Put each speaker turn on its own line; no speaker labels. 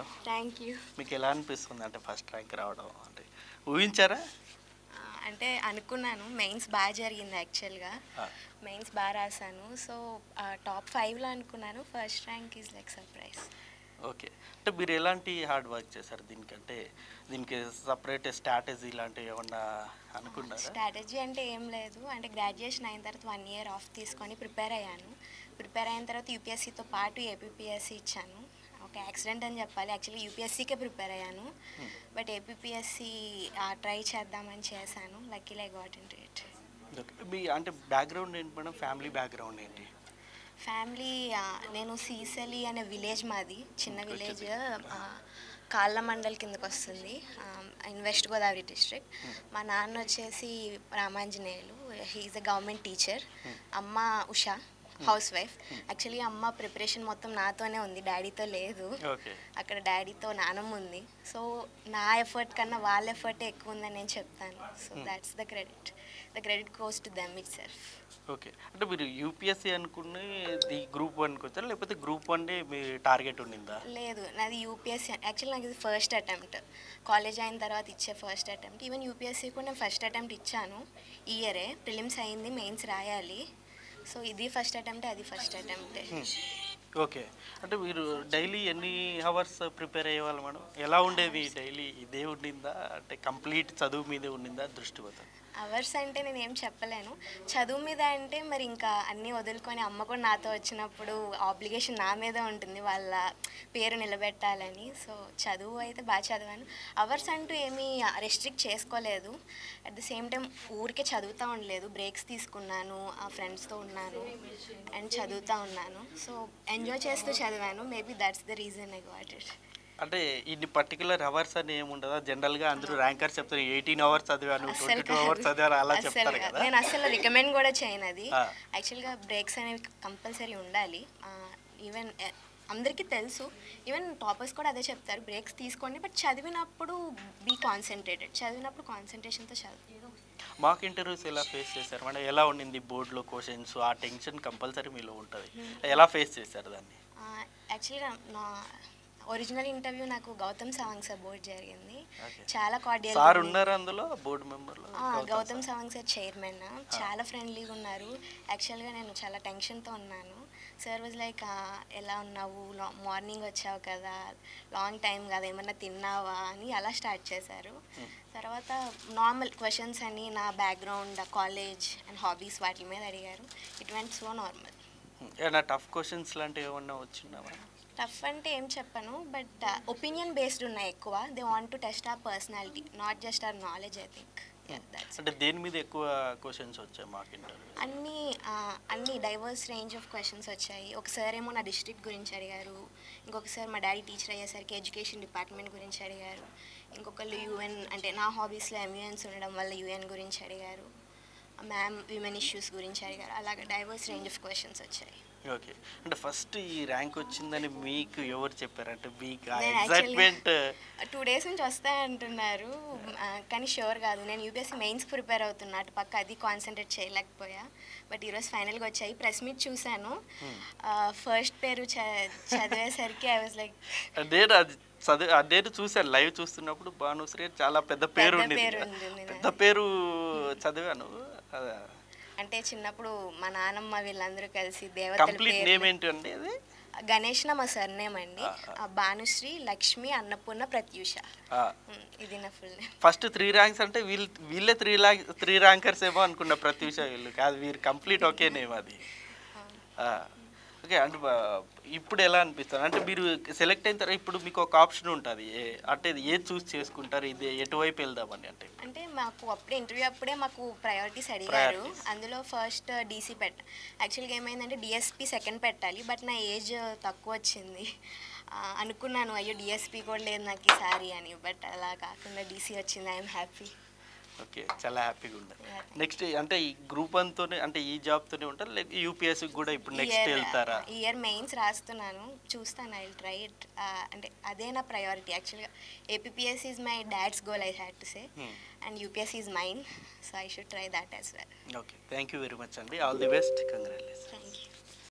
Madam
thank you
మీకు ఎలా అనిపిస్తుంది అంటే ఫస్ట్ ర్యాంక్ రావడం అంటే ఊహించారా
అంటే అనుకున్నాను మెయిన్స్ బాగా జరిగింది యాక్చువల్గా
ఆ.
మెయిన్స్ బాగా రాశాను సో టాప్ ఫైవ్లో అనుకున్నాను first rank is like surprise
okay అంటే మీరు ఎలాంటి హార్డ్ వర్క్ చేశారు దీనికంటే దీనికి సపరేట్ స్ట్రాటజీ లాంటివి ఏమన్నా అనుకున్నారా
స్ట్రాటజీ అంటే ఏం లేదు అంటే గ్రాడ్యుయేషన్ అయిన తర్వాత వన్ ఇయర్ ఆఫ్ తీసుకొని ప్రిపేర్ అయ్యాను ప్రిపేర్ అయిన తర్వాత యూపీఎస్సీతో పాటు ఏపీపీఎస్సీ ఇచ్చాను ఒక యాక్సిడెంట్ అని చెప్పాలి యాక్చువల్లీ యూపీఎస్సీకే ప్రిపేర్ అయ్యాను బట్ ఏపీపీఎస్సీ ట్రై చేద్దామని చేశాను luckily got in it
okay మీ అంటే బ్యాక్గ్రౌండ్ ఏంటి మేడం ఫ్యామిలీ బ్యాక్గ్రౌండ్ ఏంటి
ఫ్యామిలీ ఆ, నేను సీసలి అనే విలేజ్ మాది చిన్న విలేజ్ కాళ్ళ మండల్ కిందకు వస్తుంది ఇన్ వెస్ట్ గోదావరి డిస్ట్రిక్ట్ మా నాన్న వచ్చేసి Ramanjaneyulu he is a government teacher అమ్మ ఉషా హౌస్ వైఫ్ యాక్చువల్లీ అమ్మ ప్రిపరేషన్ మొత్తం నాతోనే ఉంది డాడీతో లేదు
ఓకే
అక్కడ డాడీతో నానమ్మ ఉంది సో నా ఎఫర్ట్ కన్నా వాళ్ళ ఎఫర్టే ఎక్కువ ఉందని నేను చెప్తాను so that's the credit the credit goes to them itself
okay అంటే మీరు యూపీఎస్సీ అనుకుని ఈ గ్రూప్ వన్కి వచ్చారా లేకపోతే గ్రూప్ వన్ మీ టార్గెట్ ఉండిందా
లేదు నాది యూపీఎస్సీ యాక్చువల్ నాకు ఇది ఫస్ట్ అటెంప్ట్ కాలేజ్ అయిన తర్వాత ఇచ్చే ఫస్ట్ అటెంప్ట్ ఈవెన్ యూపీఎస్సీ కూడా నేను ఫస్ట్ అటెంప్ట్ ఇచ్చాను ఈ ఇయరే ప్రిలిమ్స్ అయింది మెయిన్స్ రాయాలి సో ఇది ఫస్ట్ అటెంప్ట్ అది ఫస్ట్ అటెంప్టే
ఓకే అంటే మీరు డైలీ ఎన్ని అవర్స్ ప్రిపేర్ అయ్యేవాళ్ళు మేడం ఎలా ఉండేది డైలీ ఇదే ఉండిందా అంటే కంప్లీట్ చదువు మీదే ఉండిందా దృష్టి పోతుంది
అవర్స్ అంటే నేను ఏం చెప్పలేను చదువు మీద అంటే మరి ఇంకా అన్నీ వదులుకొని అమ్మ కూడా నాతో వచ్చినప్పుడు ఆబ్లిగేషన్ నా మీదే ఉంటుంది వాళ్ళ పేరు నిలబెట్టాలని సో చదువు అయితే బాగా చదివాను అవర్స్ అంటూ ఏమీ రెస్ట్రిక్ట్ చేసుకోలేదు అట్ ద సేమ్ టైం ఊరికే చదువుతూ ఉండలేదు బ్రేక్స్ తీసుకున్నాను ఆ ఫ్రెండ్స్తో ఉన్నాను అండ్ చదువుతూ ఉన్నాను సో ఎంజాయ్ చేస్తూ చదివాను maybe that's the reason I got it
అంటే ఇన్ని పర్టికులర్ అవర్స్ అని ఏముండదా జనరల్గా అందరూ ర్యాంకర్స్ చెప్తారు ఎయిటీన్ అవర్స్ చదివాను ట్వంటీ టూ అవర్స్ చదివాను అలా
అస్సలు
చెప్తారు
కాదు.
కదా
నేను అసలు రికమెండ్ కూడా చేయను అది
ఆ.
యాక్చువల్గా బ్రేక్స్ అనేవి కంపల్సరీ ఉండాలి ఈవెన్ అందరికీ తెలుసు ఈవెన్ టాపర్స్ కూడా అదే చెప్తారు బ్రేక్స్ తీసుకోండి బట్ చదివినప్పుడు బీ కాన్సన్ట్రేటెడ్ చదివినప్పుడు కాన్సన్ట్రేషన్తో చదువు
మాక్ ఇంటర్వ్యూస్ ఎలా ఫేస్ చేశారు అంటే ఎలా ఉండింది బోర్డులో క్వశ్చన్స్ ఆ టెన్షన్ కంపల్సరీ మీలో ఉంటుంది ఎలా ఫేస్ చేశారు దాన్ని
యాక్చువల్గా నా ఒరిజినల్ ఇంటర్వ్యూ నాకు గౌతమ్ సవాంగ్ సార్ బోర్డ్ జరిగింది
Okay.
చాలా కార్డియల్
సార్ ఉన్నారు అందులో బోర్డు మెంబర్లో
ఆ, గౌతమ్ సవాంగ్ సార్ చైర్మన్ చాలా ఫ్రెండ్లీగా ఉన్నారు యాక్చువల్గా నేను చాలా టెన్షన్తో ఉన్నాను సార్ వాజ్ లైక్ ఎలా ఉన్నావు మార్నింగ్ వచ్చావు కదా లాంగ్ టైం కదా ఏమన్నా తిన్నావా అని అలా స్టార్ట్ చేశారు తర్వాత నార్మల్ క్వశ్చన్స్ అని నా బ్యాక్గ్రౌండ్ కాలేజ్ అండ్ హాబీస్ వాటి మీద అడిగారు ఇట్ వెంట్ సో నార్మల్
ఏమైనా టఫ్ క్వశ్చన్స్ లాంటివి ఏమన్నా వచ్చిందా మేడం
టఫ్ అంటే ఏం చెప్పను బట్ ఒపీనియన్ బేస్డ్ ఉన్నాయి ఎక్కువ they want to test our personality not just our knowledge I think that's
అంటే దేని మీద ఎక్కువ క్వశ్చన్స్ వచ్చాయి మాకు ఇంటర్వ్యూ
అన్ని ఆ, అన్ని డైవర్స్ రేంజ్ ఆఫ్ క్వశ్చన్స్ వచ్చాయి ఒకసారి ఏమో నా డిస్ట్రిక్ట్ గురించి అడిగారు ఇంకొకసారి మా డాడీ టీచర్ అయ్యేసరికి ఎడ్యుకేషన్ డిపార్ట్మెంట్ గురించి అడిగారు ఇంకొకళ్ళు యూఎన్ అంటే నా హాబీస్లో ఎంయూఎన్స్ ఉండడం వల్ల యూఎన్ గురించి అడిగారు మ్యామ్ విమెన్ ఇష్యూస్ గురించి అడిగారు అలాగే డైవర్స్ రేంజ్ ఆఫ్ క్వశ్చన్స్ వచ్చాయి
ఓకే అంటే ఫస్ట్ ఈ ర్యాంక్ వచ్చిందని మీకు ఎవరు చెప్పారంటే మీకు ఆ
నేను
ఎగ్జైట్మెంట్
టూ డేస్ నుంచి వస్తాయంటున్నారు ఆ, కానీ షూర్ కాదు నేను యూపీఎస్సీ మెయిన్స్ ప్రిపేర్ అవుతున్నా అటు పక్క అది కాన్సన్ట్రేట్ చేయలేకపోయా బట్ ఈరోజు ఫైనల్గా వచ్చాయి ప్రెస్ మీట్ చూశాను ఫస్ట్ పేరు చ- చదివేసరికి ఐ వాజ్ లైక్
నేను అది చదివి నేను చూశాను లైవ్ చూస్తున్నప్పుడు భానుశ్రీ చాలా పెద్ద పేరు
పెద్ద
ఉండింది
పేరు
కదా.
ఉంటుంది
పెద్ద పేరు చదివాను
అంటే చిన్నప్పుడు మా నాన్నమ్మ వీళ్ళందరూ కలిసి దేవతల
కంప్లీట్
పేరు
నేమ్ ఏంటి అండి అది
గణేష్ నా మా సర్నేమ్ అండి ఆ, భానుశ్రీ లక్ష్మి అన్నపూర్ణ ప్రత్యూష ఉమ్, ఇది నా full name
first three ranks అంటే వీళ్ళు వీళ్ళే త్రీ ర్యాంక్ త్రీ ర్యాంకర్స్ ఏమో అనుకున్న ప్రతి విషయం వీళ్ళు కాదు వీరు కంప్లీట్ ఒకే నేమ్ అది ఓకే అంటే బా- ఇప్పుడు ఎలా అనిపిస్తుంది అంటే మీరు సెలెక్ట్ అయిన తర్వాత ఇప్పుడు మీకు ఒక ఆప్షన్ ఉంటుంది ఏ- అంటే ఇది ఏది చూస్ చేసుకుంటారు ఇది ఎటువైపు వెళ్దామని అంటే
అంటే మాకు అప్పుడే ఇంటర్వ్యూ అప్పుడే మాకు ప్రయారిటీస్ అడిగారు
Priorities.
అందులో ఫస్ట్ డీసీ పెట్ట యాక్చువల్గా ఏమైందంటే డిఎస్పి సెకండ్ పెట్టాలి బట్ నా ఏజ్ తక్కువ వచ్చింది ఆ, అనుకున్నాను అయ్యో డిఎస్పి కూడా లేదు నాకు ఈసారి అని బట్ అలా కాకుండా డీసీ వచ్చింది ఐఎమ్ హ్యాపీ
ఓకే చాలా హ్యాపీగా ఉంది
Yeah.
నెక్స్ట్ అంటే ఈ గ్రూప్ అంతోనే అంటే ఈ జాబ్తోనే ఉంటారు లేక యూపీఎస్సి కూడా ఇప్పుడు నెక్స్ట్ వెళ్తారా
ఇయర్ మెయిన్స్ రాస్తున్నాను చూస్తాను ఐ ట్రై ఇట్ అంటే అదే నా ప్రయారిటీ యాక్చువల్గా APS is my dad's goal I had to say
Hmm.
And UPS is mine so I should try that as well
okay thank you very much అండి all the best congratulation
thank you